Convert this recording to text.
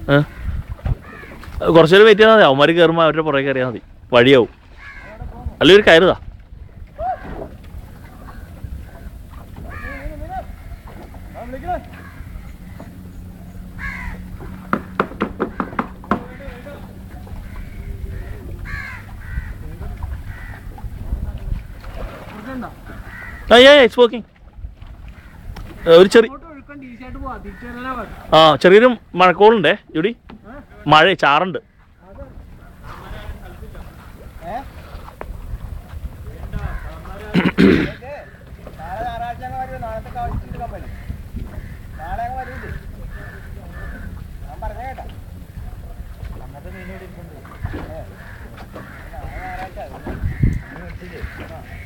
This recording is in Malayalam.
ഏ? കുറച്ച് നേരം വെയിറ്റ് ചെയ്താൽ മതി അവന്മാർ കയറുമ്പോൾ അവരുടെ പുറകെ കയറിയാൽ മതി വഴിയാവും അല്ലെങ്കിൽ ഒരു കയറുതാ ആ ഇറ്റ്സ് വർക്കിംഗ് ഒരു ചെറിയ ഒഴുക്കാൻ ടീഷർട്ട് പോവാ തിരിച്ചു വരാനാ മതി ആ ചെറിയൊരു മഴക്കോളുണ്ടേ ഇവിടെ മഴ ചാറുണ്ട് നാളെ ഞായറാഴ്ച അങ്ങ് വരും നാളത്തെ കാണിച്ചിട്ട് കമ്പനി നാളെ അങ്ങ് വരൂല്ലേ ഞാൻ പറഞ്ഞ കേട്ടാ അന്നത്തെ മീൻ ഇവിടെ ഇരിപ്പുണ്ട് ഏ. നാളെ ഞായറാഴ്ച അത്. നീ മേടിച്ചില്ലേ? ആ.